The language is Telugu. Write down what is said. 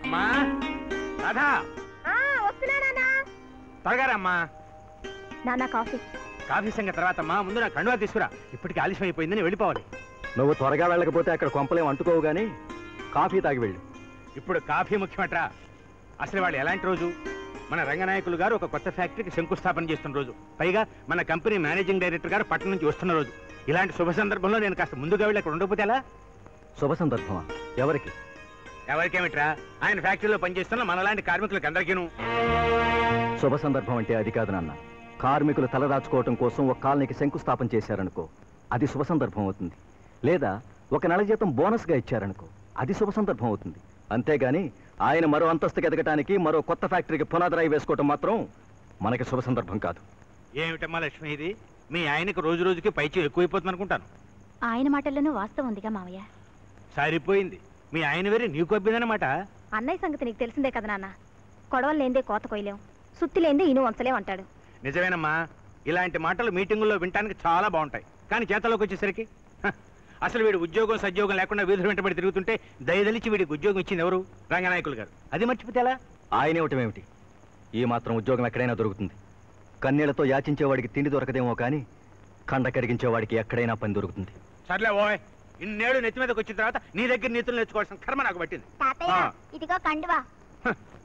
అమ్మా రాధా వస్తున్నానా త్వరగా రమ్మా నాన్న కాఫీ కాఫీ సంగతి తర్వాత అమ్మా ముందు నా కండువా తీసుకురా ఇప్పటికి ఆలస్యం అయిపోయిందని వెళ్ళిపోవాలి నువ్వు త్వరగా వెళ్ళకపోతే అక్కడ కొంపలేం అంటుకోవు గానీ కాఫీ తాగి వెళ్ళు ఇప్పుడు కాఫీ ముఖ్యమట్రా అసలు వాళ్ళు ఎలాంటి రోజు మన రంగనాయకులు గారు ఒక కొత్త ఫ్యాక్టరీకి శంకుస్థాపన చేస్తున్న రోజు పైగా మన కంపెనీ మేనేజింగ్ డైరెక్టర్ గారు పట్టణం నుంచి వస్తున్న రోజు ఇలాంటి శుభ సందర్భంలో నేను కాస్త ముందుగా వెళ్ళి అక్కడ ఉండకపోతే ఎలా శుభ సందర్భమా ఎవరికి ఎవరికేమిట్రా ఆయన ఫ్యాక్టరీలో పనిచేస్తున్న మనలాంటి కార్మికులకు అందరికీను శుభ సందర్భం అంటే అది కాదు నాన్న కార్మికులు తలదాచుకోవటం కోసం ఒక కాలనీకి శంకుస్థాపన చేశారనుకో అది శుభ సందర్భం అవుతుంది లేదా ఒక నెల జీతం బోనస్గా ఇచ్చారనుకో అది శుభ సందర్భం అవుతుంది అంతేగాని ఆయన మరో అంతస్తుకి ఎదగటానికి మరో కొత్త ఫ్యాక్టరీకి పునాదిరాయి వేసుకోవటం మాత్రం మనకి శుభ సందర్భం కాదు ఏమిటమ్మా లక్ష్మి ఇది మీ ఆయనకు రోజు రోజుకి పైచి ఎక్కువైపోతుంది అనుకుంటాను ఆయన మాటల్లోనూ వాస్తవం ఉందిగా మావయ్య సరిపోయింది మీ ఆయన వేరే నీకు అబ్బిందనమాట అన్నయ్య సంగతి నీకు తెలిసిందే కదా నాన్న కొడవలు లేందే కోత కొయ్యలేం సుత్తి లేందే ఇను వంచలేం అంటాడు నిజమేనమ్మా ఇలాంటి మాటలు మీటింగుల్లో వినటానికి చాలా బాగుంటాయి కానీ చేతలోకి వచ్చేసరికి హ, అసలు వీడు ఉద్యోగం సద్యోగం లేకుండా వీధులు వెంటబడి తిరుగుతుంటే దయదలిచి వీడికి ఉద్యోగం ఇచ్చింది ఎవరు రంగనాయకులు గారు అది మర్చిపోతే ఎలా ఆయన ఇవ్వటం ఏమిటి ఈ మాత్రం ఉద్యోగం ఎక్కడైనా దొరుకుతుంది కన్నీళ్లతో యాచించేవాడికి తిండి దొరకదేమో కానీ కండ కరిగించేవాడికి ఎక్కడైనా పని దొరుకుతుంది సర్లే ఓయ్ ఇన్నేళ్ళు నెత్తి మీదకి వచ్చిన తర్వాత నీ దగ్గర నీతులు నేర్చుకోవాల్సిన కర్మ నాకు పట్టింది తాతయ్య ఆ. ఇదిగో కండువా హ,